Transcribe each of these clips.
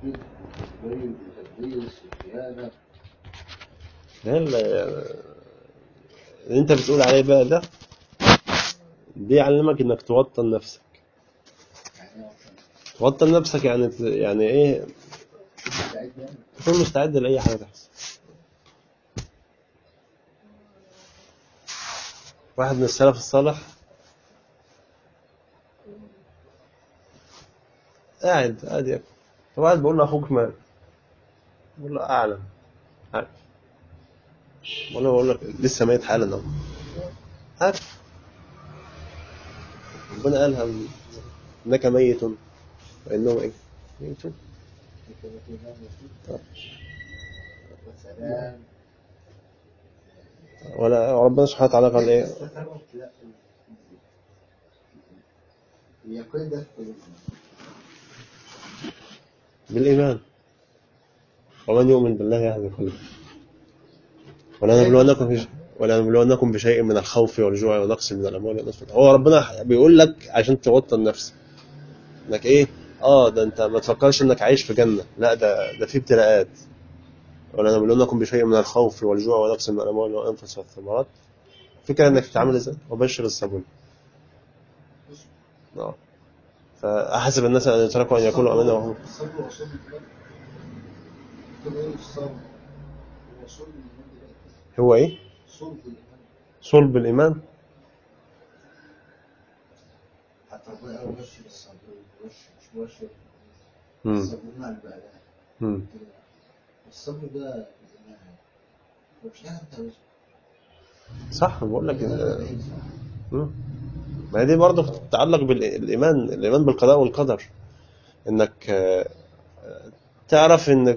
التدبير والتدليس والخيانة ده ال- اللي انت بتقول عليه بقى ده بيعلمك انك توطن نفسك يعني هو توطن نفسك يعني ت- يعني ايه مستعد يعني تكون مستعد لاي حاجه تحصل واحد من السلف الصالح قاعد قاعد ياكل فواحد بيقول له اخوك مات بيقول له اعلم عارف بقول له بقول لك لسه ميت حالا اهو عارف ربنا قالها انك ميت وانهم ايه ميتون كما في نام يسير وسلام ولا ربنا سبحانه وتعالى قال ايه لا اليقين ده في بالإيمان ومن يؤمن بالله يهدي قلبه ولا نبلونكم في ولا نبلونكم بشيء من الخوف والجوع ونقص من الأموال والأنفس هو ربنا بيقول لك عشان توطن نفسك انك ايه اه ده انت ما تفكرش انك عايش في جنة لا ده ده في ابتلاءات ولا نبلونكم بشيء من الخوف والجوع ونقص من الأموال والأنفس والثمرات فكرة انك تتعامل ازاي وبشر الصابرين الصبر اه فأحسب الناس أن يتركوا أن يقولوا آمنا وهم الصبر وصول الإيمان كده ايه الصبر هو صلب الإيمان دلوقتي هو ايه صلب الإيمان صلب الإيمان حتى ربنا قال بشر الصابرين بشر مش بشر مم. الصابرين على البلاء مم. الصبر ده الإيمان مش حاجة انت صح بقول لك ال- مم. ما هي دي برضه تتعلق بالإيمان الإيمان بالقضاء والقدر إنك آه، آه، تعرف إنك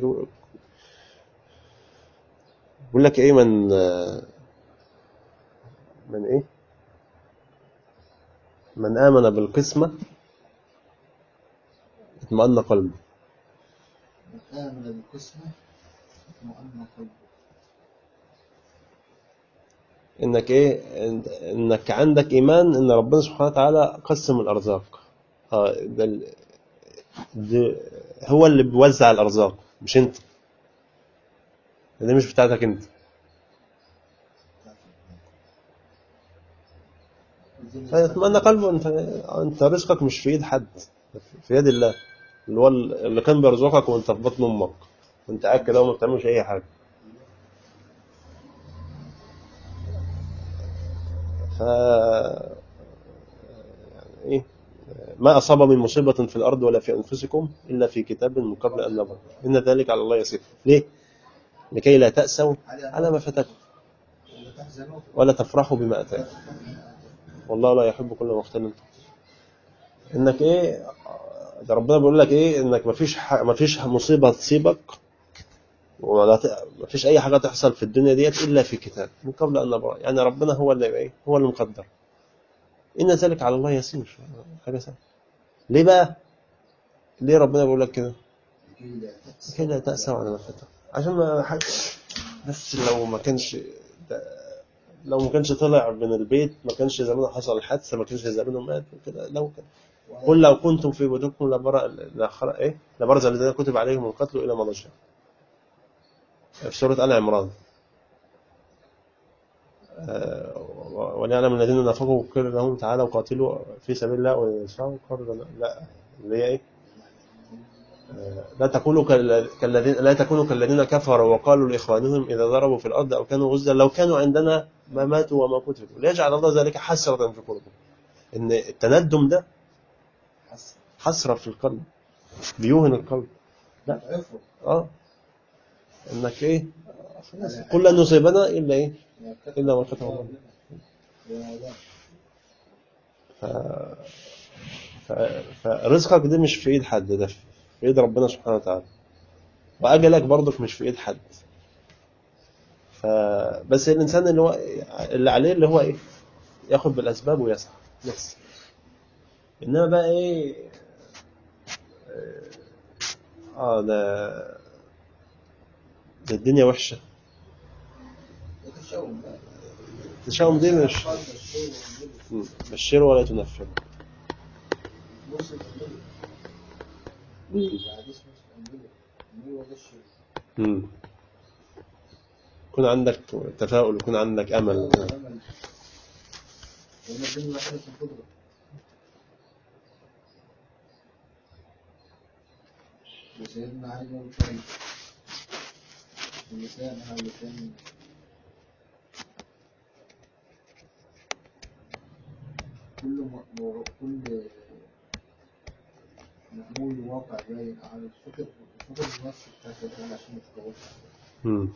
بقول لك إيه من آه، من إيه من آمن بالقسمة اطمأن قلبه من آمن بالقسمة اطمأن قلبه إنك إيه إن- إنك عندك إيمان إن ربنا سبحانه وتعالى قسم الأرزاق آه، ده ال- ده هو اللي بيوزع الأرزاق مش أنت دي مش بتاعتك أنت فيطمئن قلبه انت انت رزقك مش في ايد حد في يد الله اللي هو اللي كان بيرزقك وانت في بطن امك وانت قاعد كده وما بتعملش اي حاجه ف يعني ايه ما اصاب من مصيبه في الارض ولا في انفسكم الا في كتاب من قبل ان نبرأ ان ذلك على الله يسير ليه لكي لا تاسوا على ما فاتكم ولا تحزنوا ولا تفرحوا بما اتاكم والله لا يحب كل مختال فخور. انك ايه ده ربنا بيقول لك ايه انك مفيش ح... مفيش مصيبه تصيبك ولا ت... مفيش اي حاجه تحصل في الدنيا ديت الا في كتاب من قبل ان نبرأ يعني ربنا هو اللي ايه هو اللي مقدر ان ذلك على الله يسير حاجه سهله ليه بقى ليه ربنا بيقول لك كده لكي لا تأسوا كده تأسوا على ما فاتك عشان ما حد بس لو ما كانش ده لو ما كانش طلع من البيت ما كانش زمانه حصل الحادثه ما كانش زمانه مات وكده لو كان قل لو كنتم في بيوتكم لبرأ لخر... ايه لبرز الذين كتب عليهم القتل الى مضاجعهم في سوره ال عمران آه، وليعلم الذين نافقوا قيل لهم تعالوا قاتلوا في سبيل الله ويسعوا قالوا لا اللي هي ايه آه، لا تكونوا كال- كالذين لا تكونوا كالذين كفروا وقالوا لاخوانهم اذا ضربوا في الارض او كانوا غزا لو كانوا عندنا ما ماتوا وما قتلوا ليجعل الله ذلك حسرة في قلوبهم ان التندم ده حسن حسرة في القلب بيوهن القلب لا عفوا اه انك ايه خلاص قل لن يصيبنا الا ايه الا ما كتب الله ف... ف... فرزقك ده مش في ايد حد ده في ايد ربنا سبحانه وتعالى واجلك برضك مش في ايد حد ف... بس الانسان اللي هو اللي عليه اللي هو ايه ياخد بالاسباب ويسعى بس انما بقى ايه اه ده ده الدنيا وحشه يتشاؤم بقى التشاؤم دي مش قال الشيء والنبي مم. بشروا ولا تنفروا بص النبي الحديث مش النبي مم. يكون عندك تفاؤل يكون عندك أمل أمل وما الدنيا وحدة القدرة وسيدنا علي بن طالب اللسان هذا اللسان كل م... م- كل مأمول واقع باين على الفكر الفكر النص بتاع سيدنا عشان متطورش مم.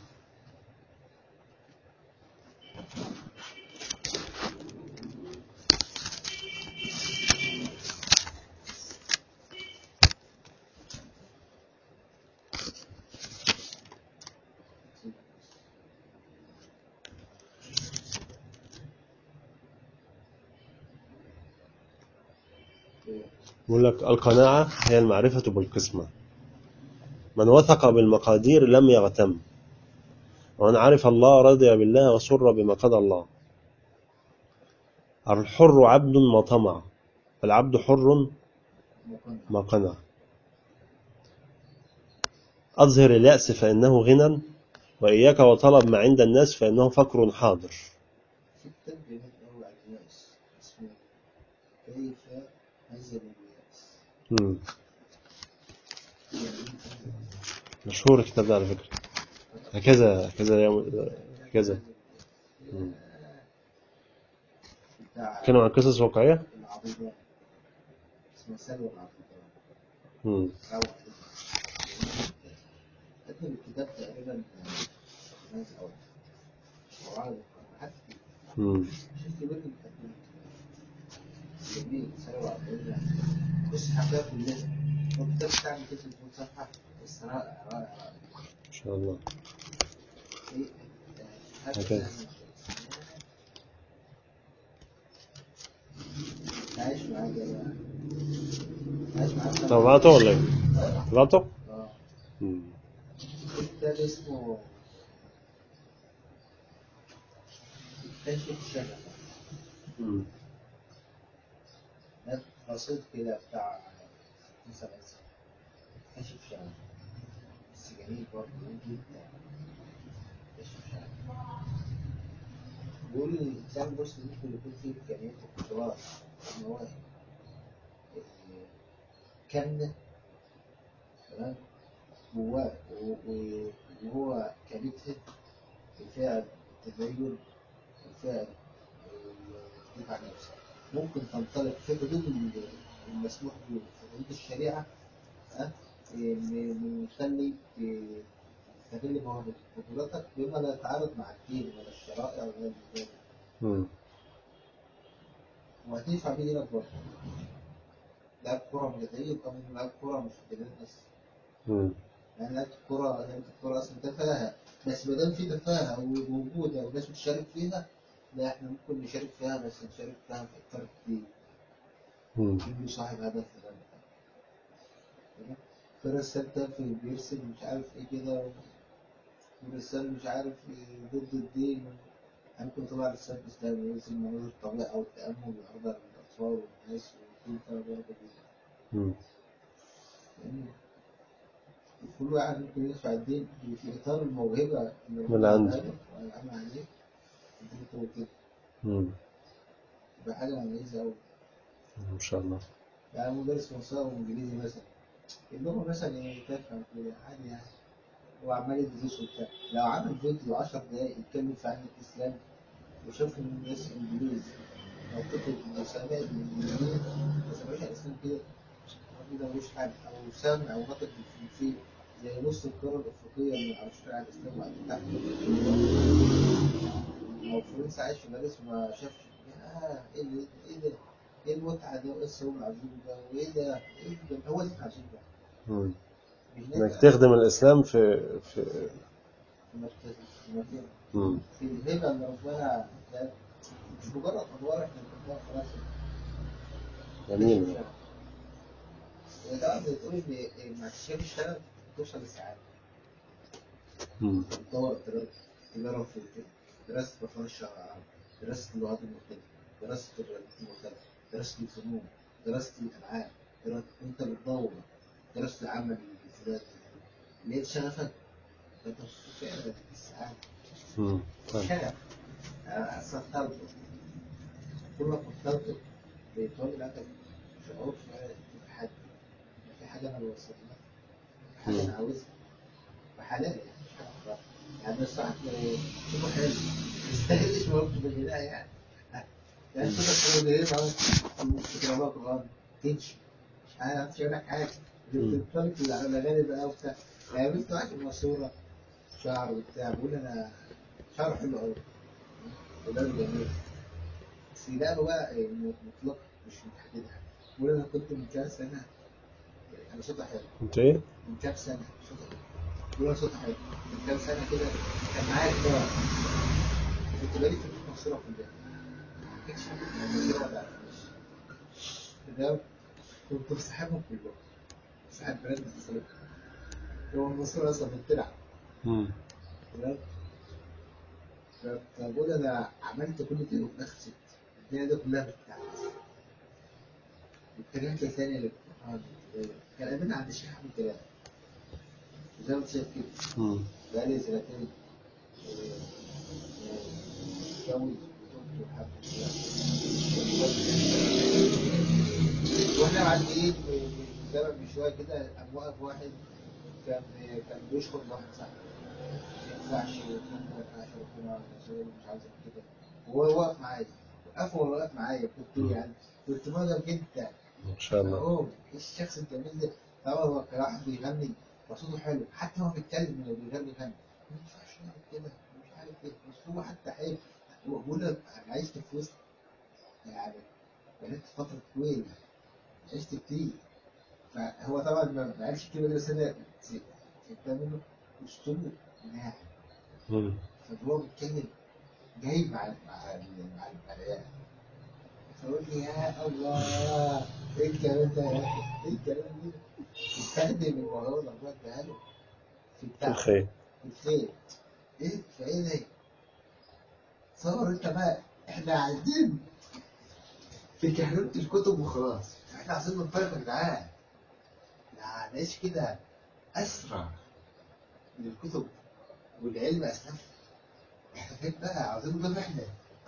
يقول لك القناعة هي المعرفة بالقسمة من وثق بالمقادير لم يغتم ومن عرف الله رضي بالله وسر بما قضى الله الحر عبد ما طمع العبد حر مقنع ما قنع أظهر اليأس فإنه غنى وإياك وطلب ما عند الناس فإنه فقر حاضر في كتاب جميل قوي على اليأس اسمه كيف هزم اليأس مم. يعني إيه مشهور الكتاب ده على فكرة هكذا هكذا يوم هكذا مم. بتاع كانوا عن قصص واقعية العضيضان اسمه سلوى العضيضان مم. روعة كتب الكتاب تقريبا ناس أول أو عربي حتى مم. شفت بيت الكتاب جميل سلوى العضيضان بص حكاية كلها هو الكتاب بتاع 200 صفحة بس رائع رائع رائع إن شاء الله إيه هذا هكذا. يعني عايش معاك يا جماعة عايش معاك طبعته ولا إيه؟ طبعته؟ اه مم. كتاب اسمه كشف الشغف مم. ده قصيد كده بتاع 60 سنة كشف شغف بس جميل برضه جدا كشف شغف بيقول الإنسان المسلم ممكن يكون فيه إمكانيات وقدرات ومواهب إيه، كاملة تمام جواه و- و- وهو كبتها بفعل التدين وفعل الدفاع عن نفسه ممكن تنطلق في حدود ال- المسموح به في حدود الشريعة ها إيه، م- من يخلي ت- تستغل مواهب قدراتك بما لا يتعارض مع الدين ولا الشرائع ولا ذلك مم. وهتدفع بيه دينك برضه لاعب كورة مجتهد أو من لاعب كورة مش مجتهد بس مم. يعني لعبة الكورة لعبة الكورة أصلا تفاهة بس ما دام في تفاهة وموجودة والناس بتشارك فيها لا احنا ممكن نشارك فيها بس نشارك فيها في أكتر كتير مم. يكون صاحب هدف تمام فرس في بيرسم مش عارف ايه كده ورسام مش عارف إيه ضد الدين ممكن طبعا رسام إسلامي يرسم مناظر الطبيعة والتأمل ويعرضها للأطفال والناس وكل كده برضه مم. يعني كل واحد ممكن يدفع الدين في إطار الموهبة اللي من عنده. ويعمل عليه الدين كده مم. تبقى حاجة مميزة أوي إن شاء الله يعني مدرس فرنساوي وإنجليزي مثلا اللغة مثلا إيه تفهم كده عادي يعني هو عمال يدرس وبتاع لو عمل فيديو 10 دقايق يتكلم في عن الإسلام وشاف إن الناس إنجليز أو كتب مسميات بالإنجليزي ما سمعوش عن الإسلام كده الراجل ده ملوش حاجة أو سامع أو ناطق بالفرنسية زي نص القارة الأفريقية اللي ما يعرفوش حاجة عن الإسلام وقاعدين تحت أو فرنسا عايش في باريس وما شافش آه إيه ده إيه ده إيه المتعة ده وإيه الثوب العظيم ده وإيه ده إيه ده هو ده العظيم ده مم. مش إنك نافع تخدم الإسلام في في في مركز- في مكان. مم. في الهبة اللي ربنا اداها. مش مجرد أدوار إحنا بنقولها خلاص جميل وده بتقول إن مع اكتشاف الشغف توصل للسعادة مم. تطور تجارب تجارب في دراسة مفهوم الشرع العربي دراسة اللغات المختلفة دراسة الرياضات المختلفة دراسة الفنون دراسة الألعاب دراسة أنت بتدور دراسة العمل الذاتي لقيت شغفك ده فعلا السعادة مم. طيب. شغف أنا سطرته كل ما فكرت بيتولد عندك شعور شوية في حاجة في حاجة أنا بوصل لها في حاجة أنا عاوزها وحلال يعني مش حاجة حرام. يعني الصراحة شوفه حلو يستاهلش برضه بالبداية يعني يعني صوتك حلو ليه ما تقرأ قرآن تمشي مش عارف مش هقول لك حاجة مم. بتطلق الأغاني بقى وبتاع يعني بنت واحد مشهورة شعر وبتاع بقول أنا شعر حلو أوي وده جميل بس لا بقى إيه، مطلق مش متحددة بقول أنا كنت من كام سنة أنا صوتها حلو انت ايه؟ من كام سنة صوتها حلو بقول أنا صوتها حلو من كام سنة كده كان معايا كده كنت بقالي في المنصورة كلها ما كانش المنصورة ما تعرفنيش ده كنت بصاحبهم كلهم صاحب بلد التصريف هو المنصورة أصلا بتلعب مم. تمام ف- فبقول انا عملت كل ده وفي الاخر سبت الدنيا دي كلها بتاعتي اتجهت لثاني للقرآن كان قابلنا عند الشيخ احمد كلام زي ما انت شايف كده مم. بقالي سنتين آه، آه، متجوز وزوجتي والحمد لله واحنا معديين من زمن بشويه كده قام واقف واحد كان كان بيشخط واحد صاحبي ما ينفعش يكون عشان ربنا رسول مش عايز كده وهو واقف معايا وقف وهو واقف معايا كنت يعني كنت معجب جدا ما شاء الله اهو الشخص الجميل ده طبعا هو كواحد بيغني وصوته حلو حتى هو بيتكلم انه بيغني غني ما ينفعش نعمل كده مش عارف ايه بس هو حتى حلو هو بيقول لك انا عشت في وسط يعني بقيت فترة طويلة عشت كتير فهو طبعا ما ما قالش الكلمة دي بس انا فهمت منه اسلوبه ناعم مم. فهو بيتكلم جاي مع مع ال- مع مع العيال فقول لي يا الله ايه الكلام ده يا اخي ايه الكلام ده استخدم الموضوع ده الله اداها له في في بتاع الخير في الخير ايه فايه ده تصور انت بقى احنا عايزين في كهربة الكتب وخلاص احنا عايزين ننطلق يا جدعان لا نعيش كده اسرع من الكتب والعلم اسلف احنا فين بقى عايزين نضيف احنا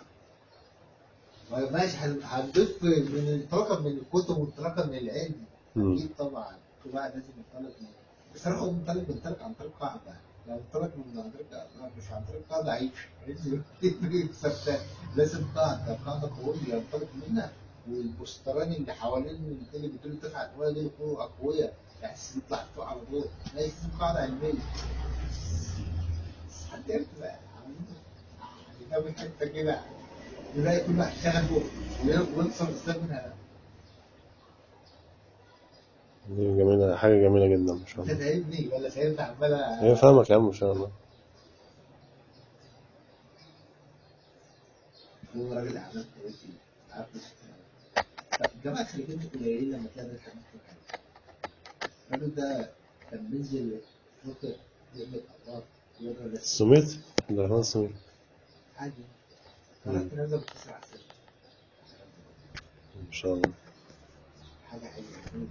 ما- ماشي هن- هنضيف من انطلاقا من الكتب وانطلاقا من العلم مم. اكيد طبعا طبعا لازم ننطلق من بس انا هو منطلق منطلق عن طريق قاعده لو انطلق من عن طريق مش عن طريق قاعده عيش ثابته لازم قاعده قاعده قويه ينطلق منها والبوستران اللي حوالين اللي بتقول تدفع القويه دي يكونوا اقوياء يعني يطلع فوق على طول لازم قاعده علميه بس حد يعرف بقى عاملين حته كده يلاقي كل واحد شغفه ويوصل الاستاذ منها دي جميلة حاجة جميلة جدا ما شاء انت الله فاهمني ولا فاهمني عمال هي فاهمك يا عم ما شاء الله هو راجل اعمال كويس عارف الجماعه الخليجيين قليلين لما تلاقي الحاجات دي الراجل ده كان بينزل افريقيا يعمل اطراف يقرا لك السميت عبد الرحمن السميت عادي قرأت نزل بتسع سنين ما شاء الله حاجه عجيبه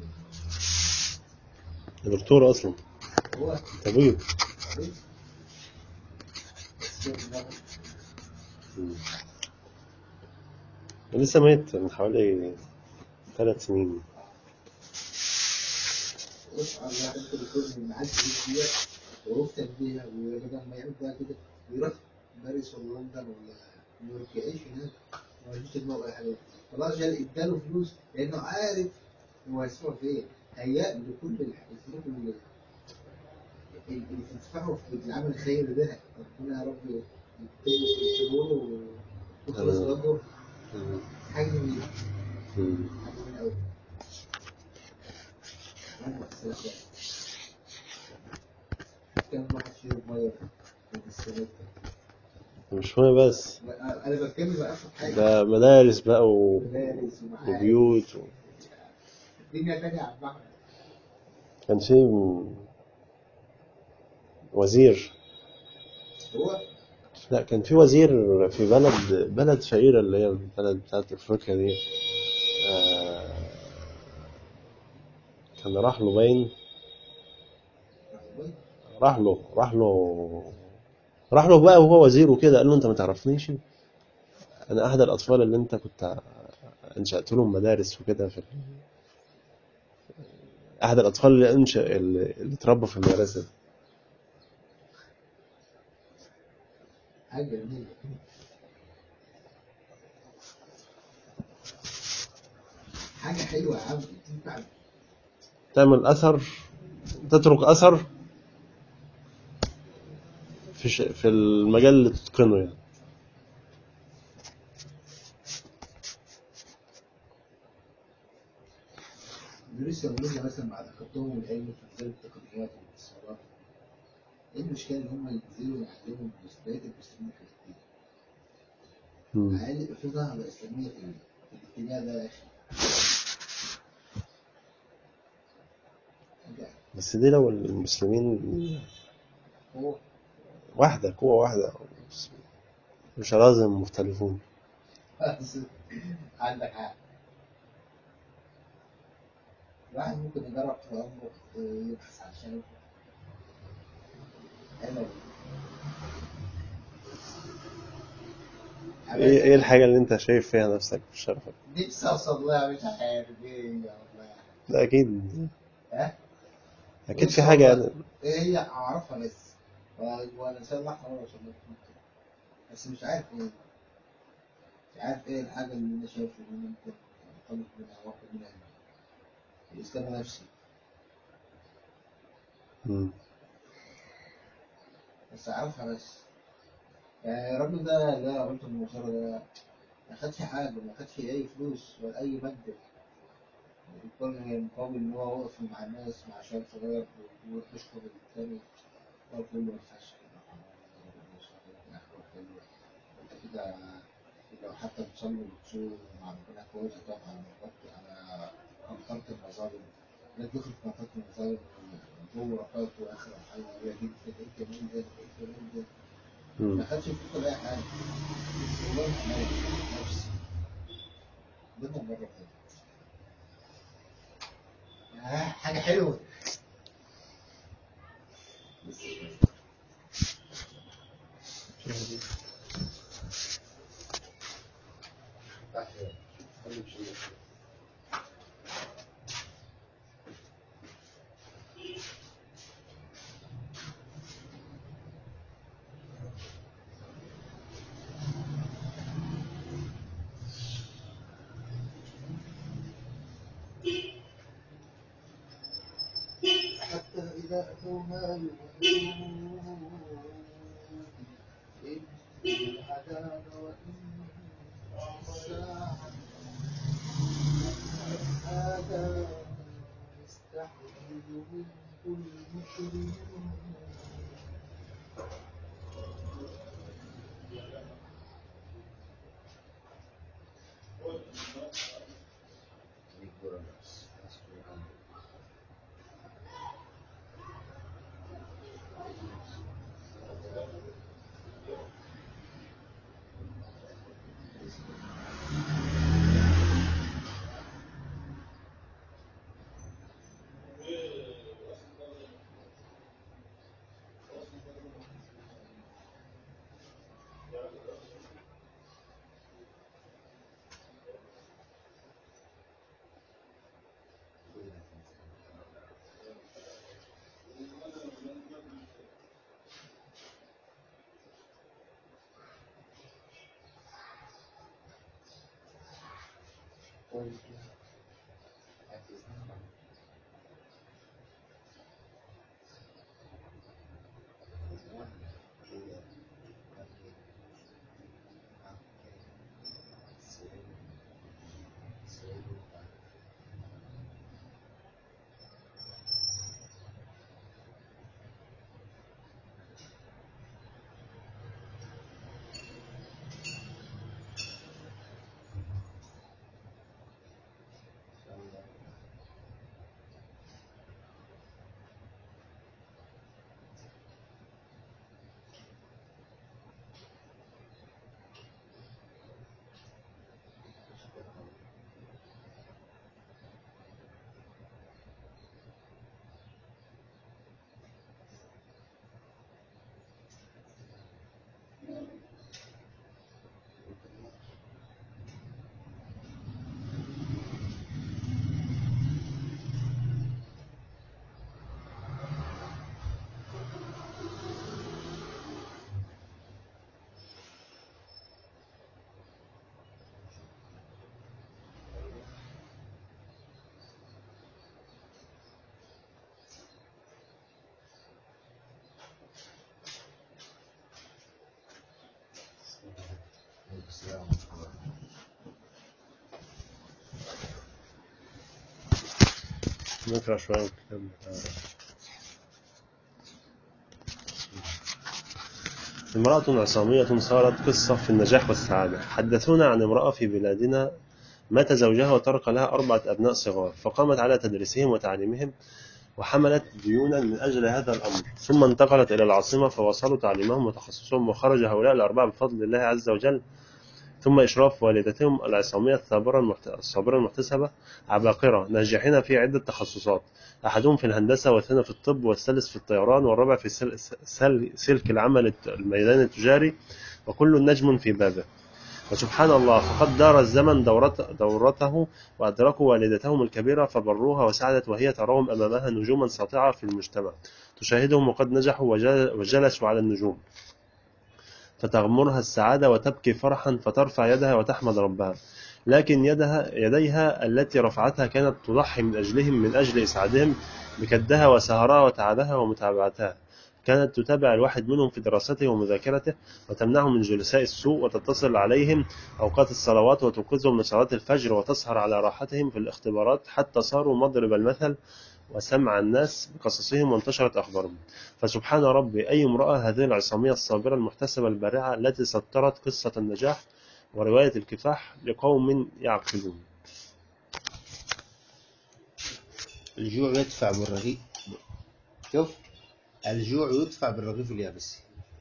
دكتور أصلا هو طبيب عارف بس شوف النغم. مم. لسه ميت من حوالي ثلاث سنين بص على الواحد كده يكون معدي دي ويفتن بيها وبدل ما يعمل بقى كده ويروح باريس ولا لندن ولا نيويورك يعيش هناك ما يجيش دماغه اي حاجه خلاص جال اداله فلوس لانه عارف هو هيصرف فين هيأ له كل الح- الظروف اللي اللي تدفعه في العمل الخيري ده ربنا يا رب يكتبه يكتبه له وخلص آمين. برضه مم. حاجه جميله مم. حاجه جميله قوي كم واحد فيهم ميه من السنة مش مهم بس انا بتكلم بقى في حاجه ده مدارس بقى و... مدارس ومعارف وبيوت و... الدنيا تانية عن بعض كان في م- وزير هو لا كان في وزير في بلد بلد فقيرة اللي هي البلد بتاعت افريقيا دي آه، كان راح له باين راح له راح له راح له بقى وهو وزير وكده قال له انت ما تعرفنيش انا احد الاطفال اللي انت كنت انشأت لهم مدارس وكده في احد الاطفال اللي انشأ اللي اللي اتربوا في المدرسه دي. حاجة جميلة حاجة حلوة يا عم تنفع تعمل اثر تترك اثر في ش... في المجال اللي تتقنه يعني دروس يومية مثلا بعد خطهم العلم في مجال التقنيات والاتصالات ايه المشكلة ان هم ينزلوا يعلموا المستويات المسلمين في الدين مم. على الأقل يبقى في ظاهرة إسلامية في في الاتجاه ده يا أخي حاجة بس دي لو المسلمين هو واحدة قوة واحدة مش لازم مختلفون عندك حق الواحد ممكن يجرب في عمره يبحث عن شيء حلو ايه ايه الحاجة اللي انت شايف فيها نفسك في الشرف نفسي اوصل لها مش عارف ايه هي والله ده اكيد ها اكيد بص في حاجة والله، يعني ايه هي اعرفها بس و- وانا ان شاء الله هحاول اوصل لها بس مش عارف ايه مش عارف ايه الحاجه اللي انا شايف ان انا ممكن انطلق منها واخد منها الاسلام نفسي مم. بس اعرفها بس يعني الراجل ده اللي انا قلت المصارى ده ما خدش حاجه ما خدش اي فلوس ولا اي ماده كل مقابل ان هو واقف مع الناس مع شباب صغير ويروح يشكر التاني واقف يقول له ما ينفعش كده انت كده لو حتى بتصلي وتصوم مع ربنا كويس هتقف على مرتبة على مرتبة المظالم لا تدخل في مرتبة المظالم جوه رقابة واخر حاجة هي دي كده ايه كمان ده ايه كمان ده مم. ما خدش فلوس ولا اي حاجة بس والله عمال نفسي بينا مرة كده آه، حاجة حلوة بس حتى إذا أتوا ما يوعدون إن العذاب وإن الساعة هذا يستحيل منه المجرمون نقرأ شوية من الكتاب بتاع- امرأة عصامية صارت قصة في النجاح والسعادة حدثونا عن امرأة في بلادنا مات زوجها وترك لها أربعة أبناء صغار فقامت على تدريسهم وتعليمهم وحملت ديونا من أجل هذا الأمر ثم انتقلت إلى العاصمة فواصلوا تعليمهم وتخصصهم وخرج هؤلاء الأربعة بفضل الله عز وجل ثم إشراف والدتهم العصامية الثابرة المحت... الصابرة المحتسبة عباقرة ناجحين في عدة تخصصات أحدهم في الهندسة والثاني في الطب والثالث في الطيران والرابع في سل... سل... سلك العمل الت- الميدان التجاري وكل نجم في بابه وسبحان الله فقد دار الزمن دورت دورته وأدركوا والدتهم الكبيرة فبروها وسعدت وهي تراهم أمامها نجوما ساطعة في المجتمع تشاهدهم وقد نجحوا وجل- وجلسوا على النجوم فتغمرها السعادة وتبكي فرحا فترفع يدها وتحمد ربها لكن يدها يديها التي رفعتها كانت تضحي من أجلهم من أجل إسعادهم بكدها وسهرها وتعبها ومتابعتها كانت تتابع الواحد منهم في دراسته ومذاكرته وتمنعه من جلساء السوء وتتصل عليهم أوقات الصلوات وتوقظهم من صلاة الفجر وتسهر على راحتهم في الاختبارات حتى صاروا مضرب المثل وسمع الناس بقصصهم وانتشرت أخبارهم فسبحان ربي أي امرأة هذه العصامية الصابرة المحتسبة البارعة التي سطرت قصة النجاح ورواية الكفاح لقوم يعقلون الجوع يدفع بالرغيف شوف الجوع يدفع بالرغيف اليابس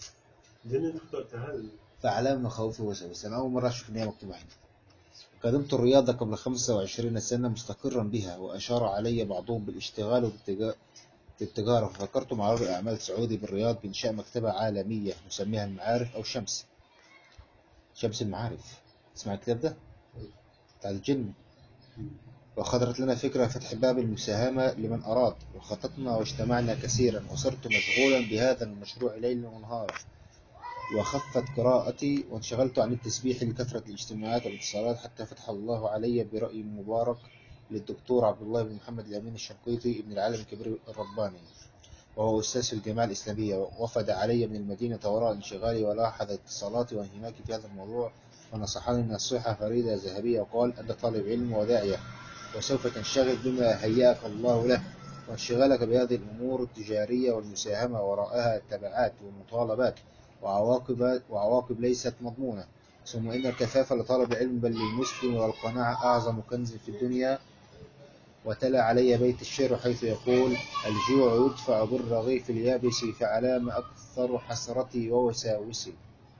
فعلام مخاوفه وسوسه أنا أول مرة أشوف إن هي مكتوبة هنا قدمت الرياضة قبل 25 سنة مستقرا بها وأشار علي بعضهم بالاشتغال وبالتجا- بالتجارة ففكرت مع رجل أعمال سعودي بالرياض بإنشاء مكتبة عالمية نسميها المعارف أو شمس شمس المعارف اسمع الكتاب ده بتاع الجن وخطرت لنا فكرة فتح باب المساهمة لمن أراد وخططنا واجتمعنا كثيرا وصرت مشغولا بهذا المشروع ليلا ونهارا وخفت قراءتي وانشغلت عن التسبيح لكثرة الاجتماعات والاتصالات حتى فتح الله علي برأي مبارك للدكتور عبد الله بن محمد الأمين الشنقيطي ابن العالم الكبير الرباني وهو أستاذ في الجامعة الإسلامية وفد علي من المدينة وراء انشغالي ولاحظ اتصالاتي وانهماكي في هذا الموضوع ونصحني نصيحة فريدة ذهبية وقال أنت طالب علم وداعية وسوف تنشغل بما هيأك الله له وانشغالك بهذه الأمور التجارية والمساهمة وراءها تبعات ومطالبات وعواقب وعواقب ليست مضمونة ثم إن الكفاف لطالب العلم بل للمسلم والقناعة أعظم كنز في الدنيا وتلا علي بيت الشعر حيث يقول الجوع يدفع بالرغيف اليابس فعلام أكثر حسرتي ووساوسي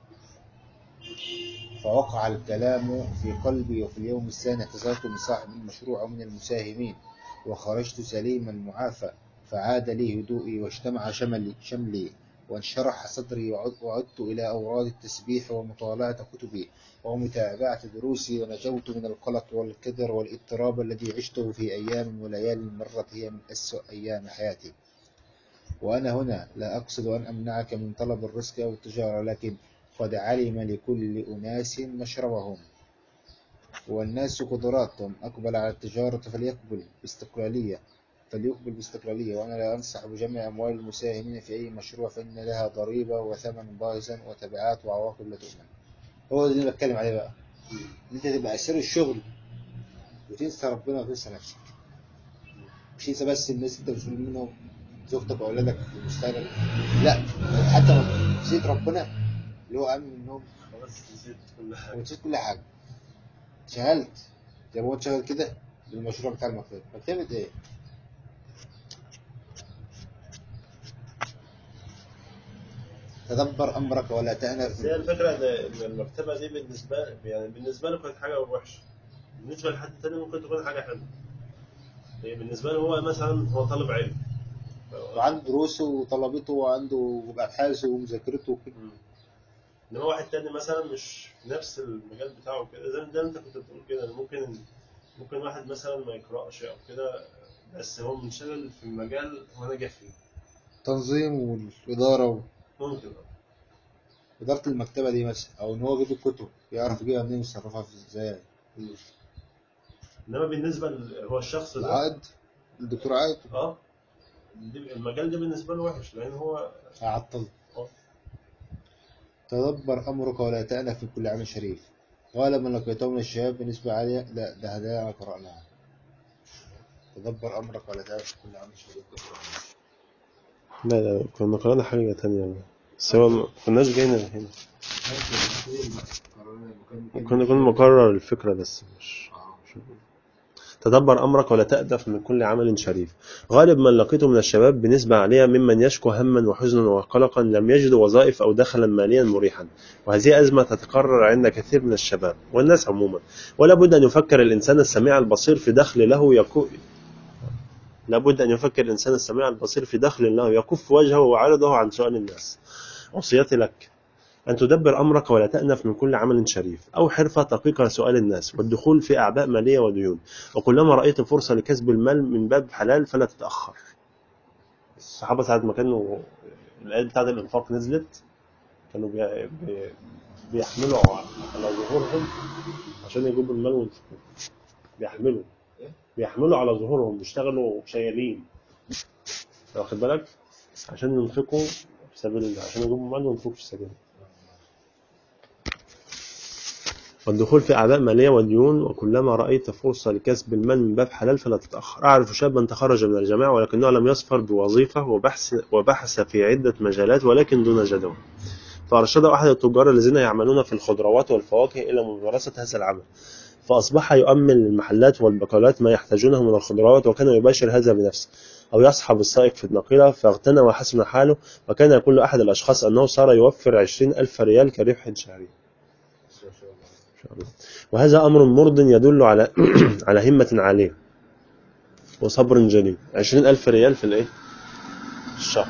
فوقع الكلام في قلبي وفي اليوم الثاني اعتذرت من صاحب المشروع ومن المساهمين وخرجت سليما معافى فعاد لي هدوئي واجتمع شملي, شملي وانشرح صدري وعد- وعدت إلى أوراد التسبيح ومطالعة كتبي ومتابعة دروسي ونجوت من القلق والكدر والاضطراب الذي عشته في أيام وليال مرت هي من أسوأ أيام حياتي وأنا هنا لا أقصد أن أمنعك من طلب الرزق أو التجارة لكن قد علم لكل أناس مشربهم والناس قدراتهم أقبل على التجارة فليقبل باستقلالية فليقبل باستقلالية وأنا لا أنصح بجمع أموال المساهمين في أي مشروع فإن لها ضريبة وثمن باهظا وتبعات وعواقب لا تؤمن هو ده اللي بتكلم عليه بقى إن أنت تبقى أسير الشغل وتنسى ربنا وتنسى نفسك مش تنسى بس الناس أنت مسؤول منهم زوجتك وأولادك في المستقبل لا حتى لو نسيت ربنا اللي هو أهم من النوم خلاص نسيت كل حاجة ونسيت كل حاجة شغلت زي ما هو شغال كده بالمشروع بتاع المكتبة مكتبة ايه؟ تدبر أمرك ولا تأنف بس هي الفكرة إن إن المكتبة دي بالنسبة يعني بالنسبة له كانت حاجة وحشة بالنسبة لحد تاني ممكن تكون حاجة حلوة هي بالنسبة له هو مثلا هو طالب علم وعنده دروسه وطلبته وعنده أبحاثه ومذاكرته وكده مم. انما واحد تاني مثلا مش في نفس المجال بتاعه كده زي زي ما انت كنت بتقول كده إن ممكن ممكن واحد مثلا ما يقراش او كده بس هو منشغل في المجال هو ناجح فيه تنظيم والإدارة و... ممكن اه إدارة المكتبة دي مثلا أو إن هو يجيب الكتب يعرف يجيبها منين ويصرفها في إزاي مم. انما بالنسبه ل- هو الشخص ده العائد الدكتور عائد اه دي- المجال ده بالنسبه له وحش لان هو هعطل آه. تدبر أمرك ولا تأنف من كل عمل شريف غالبا لقيته من الشباب بنسبة عالية لا ده هدايا قرأناها تدبر أمرك ولا تعرف كل عام شريك لا لا كنا قرأنا حاجة تانية بس هو ما كناش جايين هنا كنا كنا مقرر الفكرة بس مش تدبر أمرك ولا تأدف من كل عمل شريف غالب من لقيته من الشباب بنسبة عالية ممن يشكو هما وحزنا وقلقا لم يجدوا وظائف أو دخلا ماليا مريحا وهذه أزمة تتكرر عند كثير من الشباب والناس عموما ولا بد أن يفكر الإنسان السميع البصير في دخل له يكو لابد أن يفكر الإنسان السميع البصير في دخل له يكف وجهه وعرضه عن سؤال الناس وصيتي لك أن تدبر أمرك ولا تأنف من كل عمل شريف أو حرفة تقيك سؤال الناس والدخول في أعباء مالية وديون وكلما رأيت فرصة لكسب المال من باب حلال فلا تتأخر الصحابة ساعة ما كانوا الآية بتاعت الإنفاق نزلت كانوا بي... بي... بيحملوا على ظهورهم عشان يجيبوا المال وينفقوه بيحملوا بيحملوا على ظهورهم بيشتغلوا شيالين واخد بالك عشان ينفقوا في سبيل الله عشان يجيبوا مال وينفقوا في سبيل الله والدخول في أعباء مالية وديون وكلما رأيت فرصة لكسب المال من باب حلال فلا تتأخر أعرف شابا تخرج من الجامعة ولكنه لم يصفر بوظيفة وبحث, وبحث في عدة مجالات ولكن دون جدوى فأرشده أحد التجار الذين يعملون في الخضروات والفواكه إلى ممارسة هذا العمل فأصبح يؤمن للمحلات والبقالات ما يحتاجونه من الخضروات وكان يباشر هذا بنفسه أو يصحب السائق في الناقلة فاغتنى وحسن حاله وكان يقول لأحد الأشخاص أنه صار يوفر عشرين ألف ريال كربح شهري وهذا أمر مرض يدل على على همة عالية وصبر جليل عشرين ألف ريال في الإيه؟ الشهر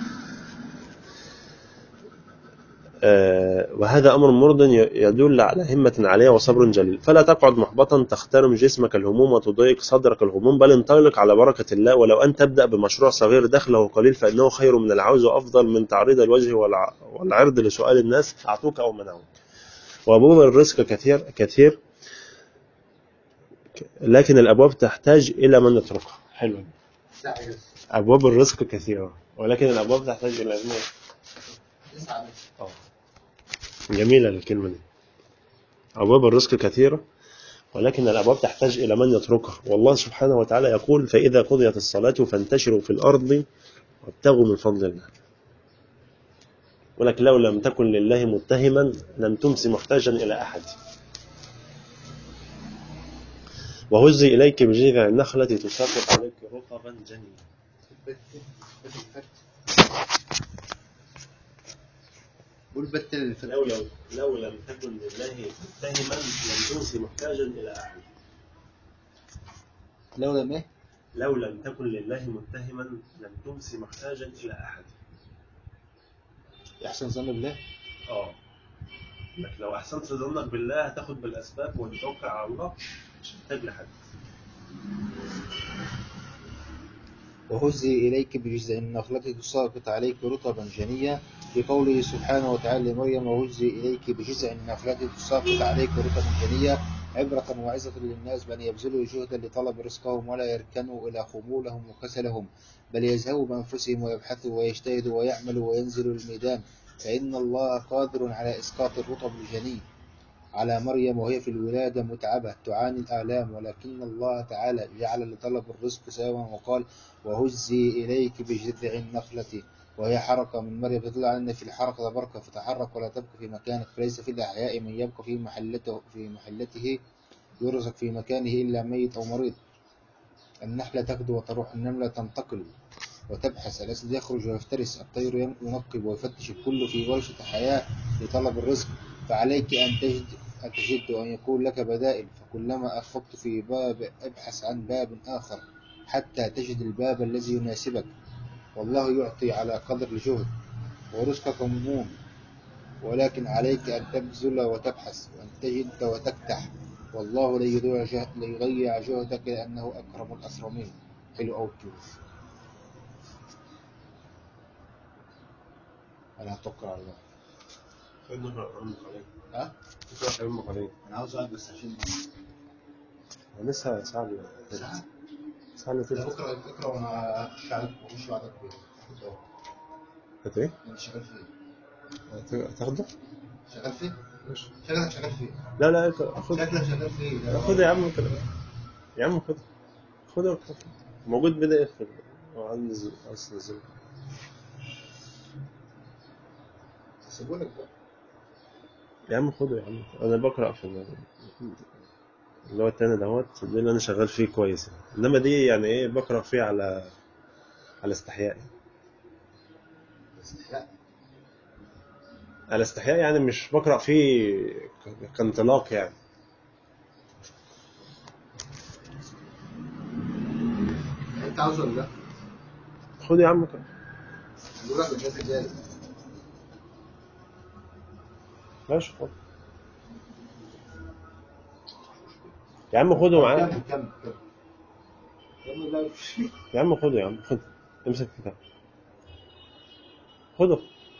آه وهذا أمر مرض يدل على همة عالية وصبر جليل فلا تقعد محبطا تخترم جسمك الهموم وتضيق صدرك الغموم بل انطلق على بركة الله ولو أن تبدأ بمشروع صغير دخله قليل فإنه خير من العوز وأفضل من تعريض الوجه والعرض لسؤال الناس أعطوك أو منعوك وأبواب الرزق كثير كثير لكن الأبواب تحتاج إلى من يتركها حلو أبواب الرزق كثيرة ولكن الأبواب تحتاج إلى من أوه. جميلة الكلمة دي أبواب الرزق كثيرة ولكن الأبواب تحتاج إلى من يتركها والله سبحانه وتعالى يقول فإذا قضيت الصلاة فانتشروا في الأرض وابتغوا من فضل الله ولكن لو لم تكن لله متهما لم تمس محتاجا إلى أحد وهزي إليك بجذع النخلة تساقط عليك رطبا جنيا قول بتل لو لو لو لم تكن لله متهما لم تمس محتاجا إلى أحد لو لم ايه؟ لو لم تكن لله متهما لم تمس محتاجا إلى أحد يحسن ظن بالله اه لكن لو احسنت ظنك بالله هتاخد بالاسباب وتتوكل على الله مش محتاج لحد وهزي إليك بجزء النخلة تساقط عليك رطبا جنيا في قوله سبحانه وتعالى لمريم وهزي إليك بجزء النخلة تساقط عليك رطبا جنيا عبرة وعظة للناس بأن يبذلوا جهدا لطلب رزقهم ولا يركنوا إلى خمولهم وكسلهم بل يذهبوا بأنفسهم ويبحثوا ويجتهدوا ويعملوا وينزلوا الميدان فإن الله قادر على إسقاط الرطب الجني على مريم وهي في الولادة متعبة تعاني الآلام ولكن الله تعالى جعل لطلب الرزق سببا وقال وهزي إليك بجذع النخلة وهي حركة من مريم تدل على أن في الحركة بركة فتحرك ولا تبقى في مكانك فليس في الأحياء من يبقى في محلته في محلته يرزق في مكانه إلا ميت أو مريض النحلة تغدو وتروح النملة تنتقل وتبحث الأسد يخرج ويفترس الطير ينقب ويفتش الكل في ورشة حياة لطلب الرزق فعليك أن تجد أن تجد وأن يكون لك بدائل فكلما أخفقت في باب ابحث عن باب آخر حتى تجد الباب الذي يناسبك والله يعطي على قدر الجهد ورزقك ممنون ولكن عليك أن تبذل وتبحث وأن تجد وتكتح والله لا يضيع جهد لا يضيع جهدك لأنه أكرم الأكرمين حلو أوي الجهد أنا هتوكل على الله خير نقرأ أمك عليك ها؟ نقرأ خير أمك عليك أنا عاوز أقعد بس عشان أنا لسه ساعة إلا- ساعة ساعة إلا تلت اقرا اقرا وانا اخش عليك واخش بعدك بيه هت إيه؟ انت شغال فين؟ هت- هتاخده؟ شغال فين؟ ماشي شغلك شغال فين؟ لا لا أنت خد شكلك شغال فين؟ خد يا عم كده يا عم خد خد موجود بي دي اف عندي ز- اصل الزبده هسيبهولك بقى يا عم خده يا عم انا بقرا في ال- اللي هو التاني دوت ده اللي انا شغال فيه كويس يعني. انما دي يعني ايه بقرا فيه على على استحياء استحياء على استحياء يعني مش بقرا فيه ك- كانطلاق يعني انت عاوز ولا لا؟ خد يا عم كده. نروح للناس الجاي ماشي خد يا عم خده معاك كمل كمل كمل كمل لا مش يا عم خده يا عم خد امسك الكتاب خده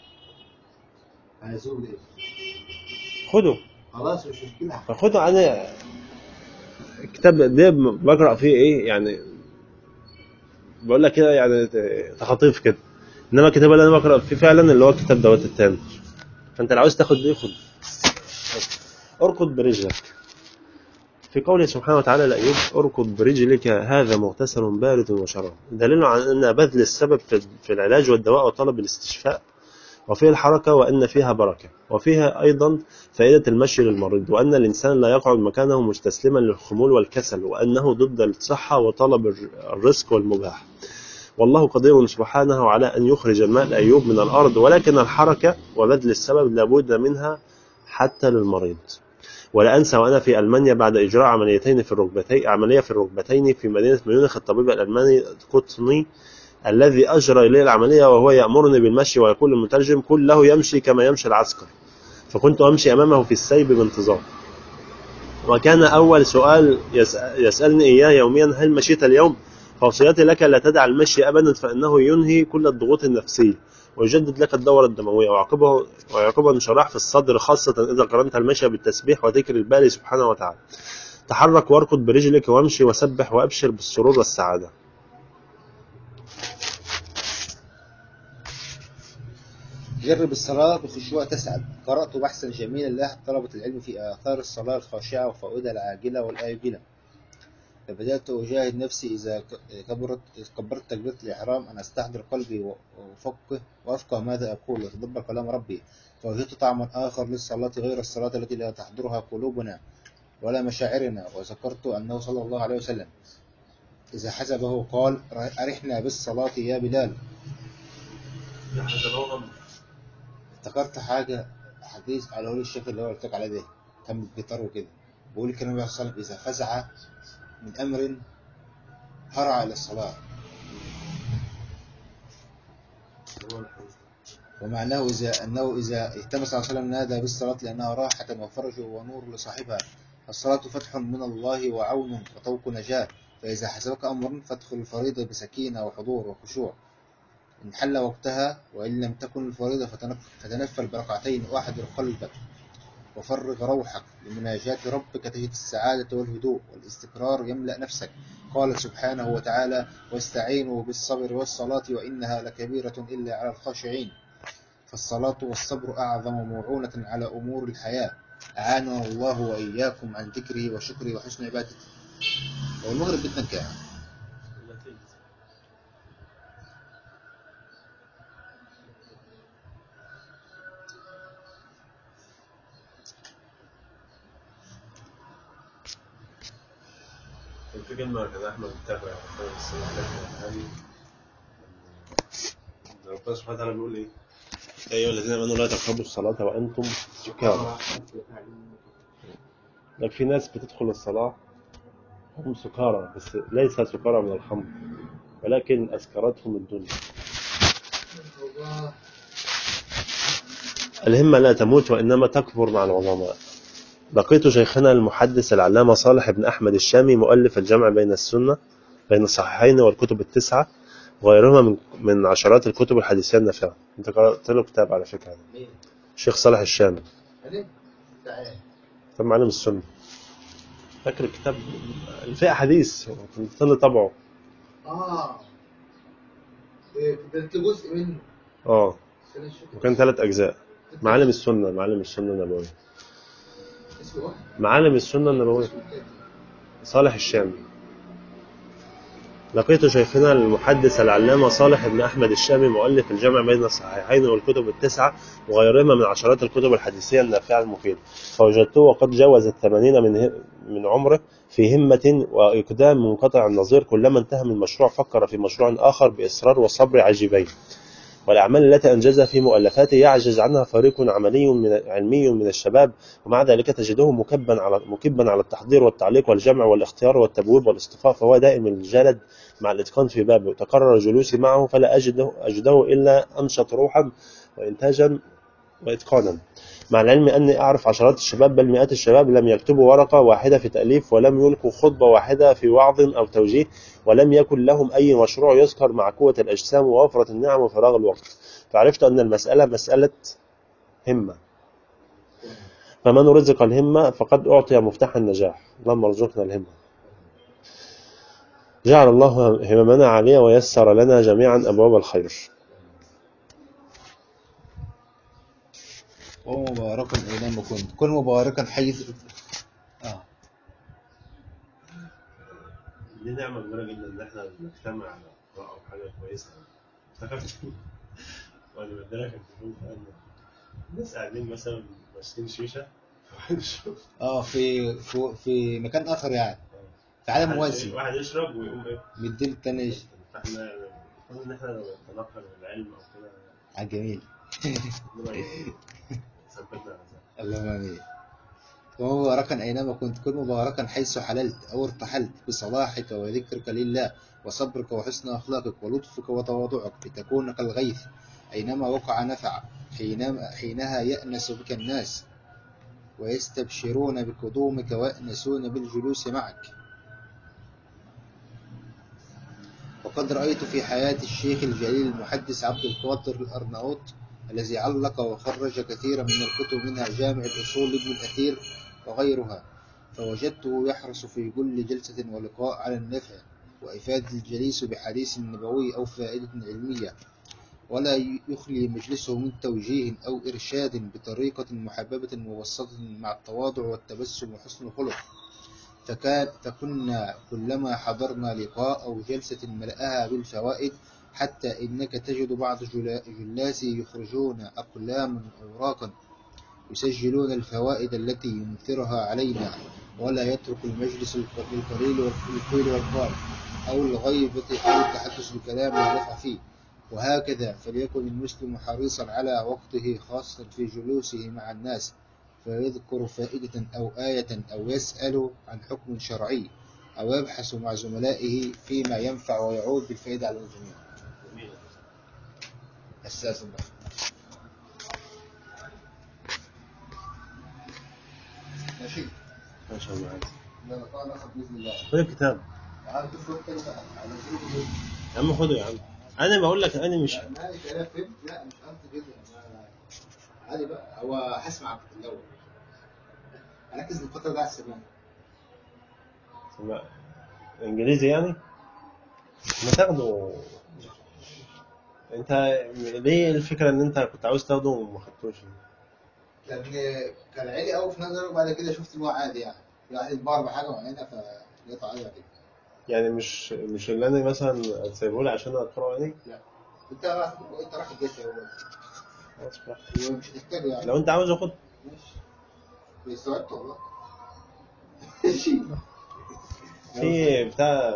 هيزول ايه؟ خده خلاص مش مشكلة فخده انا الكتاب ده بقرا فيه ايه يعني بقول لك كده يعني تخاطيف كده انما الكتاب اللي انا بقرا فيه فعلا اللي هو الكتاب دوت التاني فانت لو عاوز تاخد دي خد اركض برجلك في قوله سبحانه وتعالى لأيوب اركض برجلك هذا مغتسل بارد وشراب دليل على أن بذل السبب في في العلاج والدواء وطلب الاستشفاء وفيه الحركة وأن فيها بركة وفيها أيضا فائدة المشي للمريض وأن الإنسان لا يقعد مكانه مستسلما للخمول والكسل وأنه ضد الصحة وطلب الر- الرزق والمباح والله قدير سبحانه على أن يخرج الماء أيوب من الأرض ولكن الحركة وبذل السبب لابد منها حتى للمريض ولا أنسى وأنا في ألمانيا بعد إجراء عمليتين في الركبتين عملية في الركبتين في مدينة ميونخ الطبيب الألماني كوتني الذي أجرى إليه العملية وهو يأمرني بالمشي ويقول المترجم كله يمشي كما يمشي العسكر فكنت أمشي أمامه في السيب بانتظام وكان أول سؤال يسأل يسألني إياه يوميا هل مشيت اليوم؟ فوصيتي لك لا تدع المشي أبدا فإنه ينهي كل الضغوط النفسية ويجدد لك الدورة الدموية ويعقبه ويعقبه انشراح في الصدر خاصة إذا قرنت المشي بالتسبيح وذكر الباري سبحانه وتعالى تحرك واركض برجلك وامشي وسبح وأبشر بالسرور والسعادة جرب الصلاة بخشوع تسعد قرأت بحثا جميلا لاحظ طلبة العلم في آثار الصلاة الخاشعة وفوائدها العاجلة والآجلة فبدأت أجاهد نفسي إذا ك- كبرت إذ كبرت تكبيرة الإحرام أن أستحضر قلبي و- وأفقه وأفقه ماذا أقول وأتدبر كلام ربي فوجدت طعما آخر للصلاة غير الصلاة التي لا تحضرها قلوبنا ولا مشاعرنا وذكرت أنه صلى الله عليه وسلم إذا حسبه قال أرحنا بالصلاة يا بلال افتكرت حاجة حديث قاله لي الشيخ اللي هو قلت لك عليه ده كان بالجيتار وكده بيقول كان النبي صلى الله عليه وسلم إذا فزع من أمر هرع إلى الصلاة ومعناه إذا أنه إذا اهتم صلى الله عليه وسلم نادى بالصلاة لأنها راحة وفرج ونور لصاحبها الصلاة فتح من الله وعون وطوق نجاة فإذا حسبك أمر فادخل الفريضة بسكينة وحضور وخشوع إن حل وقتها وإن لم تكن الفريضة فتنف- فتنفل بركعتين وأحضر قلبك وفرغ روحك لمناجاة ربك تجد السعادة والهدوء والاستقرار يملأ نفسك قال سبحانه وتعالى واستعينوا بالصبر والصلاة وإنها لكبيرة إلا على الخاشعين فالصلاة والصبر أعظم معونة على أمور الحياة أعاننا الله وإياكم عن ذكره وشكره وحسن عبادته والمغرب بدنا كام كان في كلمة كان أحمد متابع بس ربنا سبحانه وتعالى بيقول إيه؟ يا أيها الذين آمنوا لا تقربوا الصلاة وأنتم سكارى لك في ناس بتدخل الصلاة هم سكارى بس ليس سكارى من الخمر ولكن أسكرتهم الدنيا الهمة لا تموت وإنما تكبر مع العظماء لقيت شيخنا المحدث العلامة صالح بن أحمد الشامي مؤلف الجمع بين السنة بين الصحيحين والكتب التسعة وغيرهما من من عشرات الكتب الحديثية النافعة أنت قرأت له كتاب على فكرة مين؟ الشيخ صالح الشامي أنا؟ تعال كتاب معلم السنة فاكر الكتاب فيه أحاديث كنت أنا طبعه آه إيه، ده أنت جزء منه اه استنى أشوف. وكان ثلاث أجزاء معالم السنة معالم السنة النبوية اسمه إيه؟ معالم السنة النبوية اسمه إيه؟ صالح الشامي لقيت شيخنا المحدث العلامة صالح بن أحمد الشامي مؤلف الجمع بين الصحيحين والكتب التسعة وغيرهما من عشرات الكتب الحديثية النافعة المفيدة فوجدته وقد جاوز الثمانين من من عمره في همة وإقدام منقطع النظير كلما انتهى من مشروع فكر في مشروع آخر بإصرار وصبر عجيبين والأعمال التي أنجزها في مؤلفاته يعجز عنها فريق عملي من علمي من الشباب ومع ذلك تجده مكبا على مكبا على التحضير والتعليق والجمع والاختيار والتبويب والاصطفاف فهو دائم الجلد مع الإتقان في بابه تكرر جلوسي معه فلا أجده, أجده إلا أنشط روحا وإنتاجا وإتقانا مع العلم أني أعرف عشرات الشباب بل مئات الشباب لم يكتبوا ورقة واحدة في تأليف ولم يلقوا خطبة واحدة في وعظ أو توجيه ولم يكن لهم أي مشروع يذكر مع قوة الأجسام ووفرة النعم وفراغ الوقت فعرفت أن المسألة مسألة همة فمن رزق الهمة فقد أعطي مفتاح النجاح اللهم ارزقنا الهمة جعل الله هممنا عالية ويسر لنا جميعا أبواب الخير ومباركا أينما كنت كن مباركا حيث آه. دي نعمة كبيرة جدا إن إحنا نجتمع على قراءة وحاجة كويسة وأنا بديلك التليفون فأنا الناس قاعدين مثلا ماسكين شيشة اه في في, في مكان آخر يعني في عالم موازي واحد يشرب ويقوم إيه مدين التاني يش- فإحنا المفروض إن إحنا لو نتنقل العلم أو كده على الجميل ربنا يثبتنا على ذلك. اللهم امين ومباركا اينما كنت كن مباركا حيث حللت او ارتحلت بصلاحك وذكرك لله وصبرك وحسن اخلاقك ولطفك وتواضعك لتكون كالغيث اينما وقع نفع حينما حينها يأنس بك الناس ويستبشرون بقدومك ويأنسون بالجلوس معك وقد رأيت في حياة الشيخ الجليل المحدث عبد القادر الأرناؤوط الذي علق وخرج كثيرا من الكتب منها جامع الأصول لابن الأثير وغيرها فوجدته يحرص في كل جلسة ولقاء على النفع وإفادة الجليس بحديث نبوي أو فائدة علمية ولا يخلي مجلسه من توجيه أو إرشاد بطريقة محببة مبسطة مع التواضع والتبسم وحسن الخلق فكان فكنا كلما حضرنا لقاء أو جلسة ملأها بالفوائد حتى إنك تجد بعض جلا- جلاسي يخرجون أقلاما أوراقا يسجلون الفوائد التي ينثرها علينا ولا يترك المجلس الق- للقليل والقيل والقال أو الغيبة أو التحدث بكلام لا نفع فيه وهكذا فليكن المسلم حريصا على وقته خاصة في جلوسه مع الناس فيذكر فائدة أو آية أو يسأل عن حكم شرعي أو يبحث مع زملائه فيما ينفع ويعود بالفائدة على الجميع أساس الله ماشي ما شاء الله عايز لا لقاء ناخذ بإذن الله خد الكتاب تعال تفرق تاني بقى على زي يا عم خده يا عم أنا بقول لك أنا مش ما هي كلام فهمت لا مش فهمت جدا أنا- عادي بقى هو هسمع الأول أركز الفترة دي على السماع لا. انجليزي يعني ما تاخده انت ليه الفكره ان انت كنت عاوز تاخده وما خدتوش كان كان عالي قوي في نظري وبعد كده شفت ان هو عادي يعني يعني يتبار بحاجه معينه فلقيته عادي كده يعني مش مش اللي انا مثلا سايبه لي عشان اقراه يعني لا انت راح انت راح الجيش يا ولد خلاص براحتك. ومش هتحتاجه يعني لو انت عاوز اخد ماشي استوعبت والله ماشي في بتاع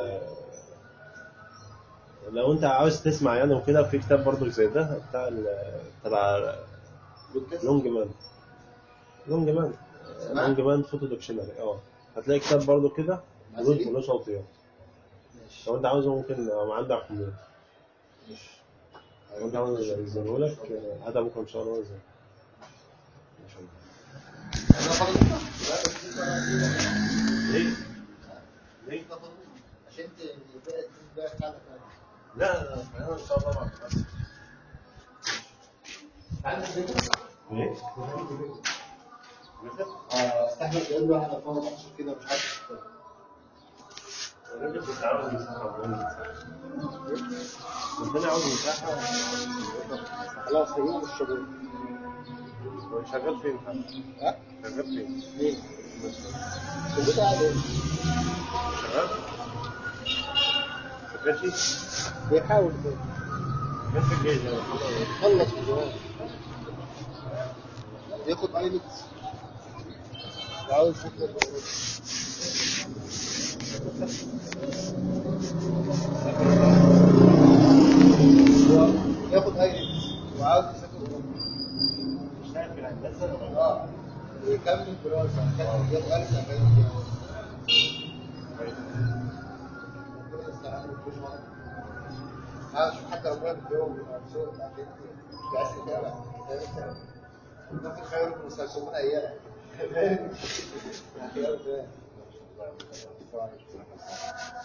لو انت عاوز تسمع يعني وكده في كتاب برضو زي ده بتاع ال- تبع لونج مان لونج مان سمعت؟ لونج مان فوتو ديكشنري اه هتلاقي كتاب برضو كده له له صوتيات ماشي لو انت عاوزه ممكن لو عندك حمول ماشي لو انت عاوز ينزله لك هذا بكره ان شاء الله ينزل ان شاء الله انا فاضل ليه؟ ليه؟ عشان تبقى حالك لا لا انا ان شاء الله بعد بس ليه؟ اه استحمل تقول له انا فاضل احشر كده مش عارف الراجل كنت عاوز مساحة كنت انا عاوز مساحة خلاص هجيبه مش شغال هو شغال فين؟ ها؟ شغال فين؟ ليه؟ موجود عادي شغال؟ ماشي بيحاول كده بس الجيش يعني خلص من زمان ياخد ايلتس وعاوز يسافر أوروبا. هو ياخد ايلتس وعاوز يسافر اوروبا اشتغل في الهندسه اه ويكمل دراسه ياخد ايلتس يكمل دراسه ربنا يستعان ويكون معاك. عاوز اشوف حتى ربنا بيديهم مبسوط عشان تعرف تتابع ممكن خير المستشفى ايام فاهم؟ يعني يلا، فاهم.